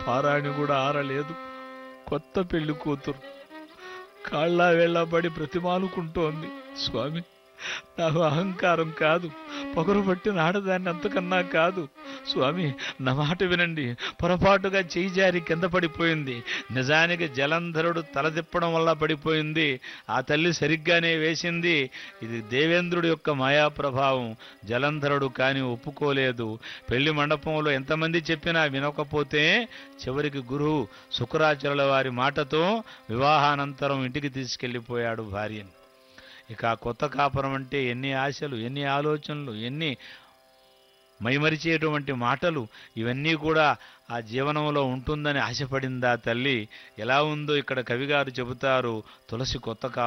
పారాణి కూడా ఆరలేదు కొత్త పెళ్లి కూతురు కాళ్ళ వేళ్ళబడి ప్రతిమానుకుంటోంది స్వామి నాకు అహంకారం కాదు పొగరు పట్టిన ఆడదాన్ని అంతకన్నా కాదు స్వామి నా మాట వినండి పొరపాటుగా చేయి జారి కింద పడిపోయింది నిజానికి జలంధరుడు తలదిప్పడం వల్ల పడిపోయింది ఆ తల్లి సరిగ్గానే వేసింది ఇది దేవేంద్రుడి యొక్క మాయా ప్రభావం జలంధరుడు కాని ఒప్పుకోలేదు పెళ్లి మండపంలో ఎంతమంది చెప్పినా వినకపోతే చివరికి గురువు శుక్రాచార్యుల వారి మాటతో వివాహానంతరం ఇంటికి తీసుకెళ్లిపోయాడు భార్యని ఇక ఆ కొత్త కాపురం అంటే ఎన్ని ఆశలు ఎన్ని ఆలోచనలు ఎన్ని మైమరిచేటువంటి మాటలు ఇవన్నీ కూడా ఆ జీవనంలో ఉంటుందని ఆశపడిందా తల్లి ఎలా ఉందో ఇక్కడ కవిగారు చెబుతారు తులసి కొత్త కా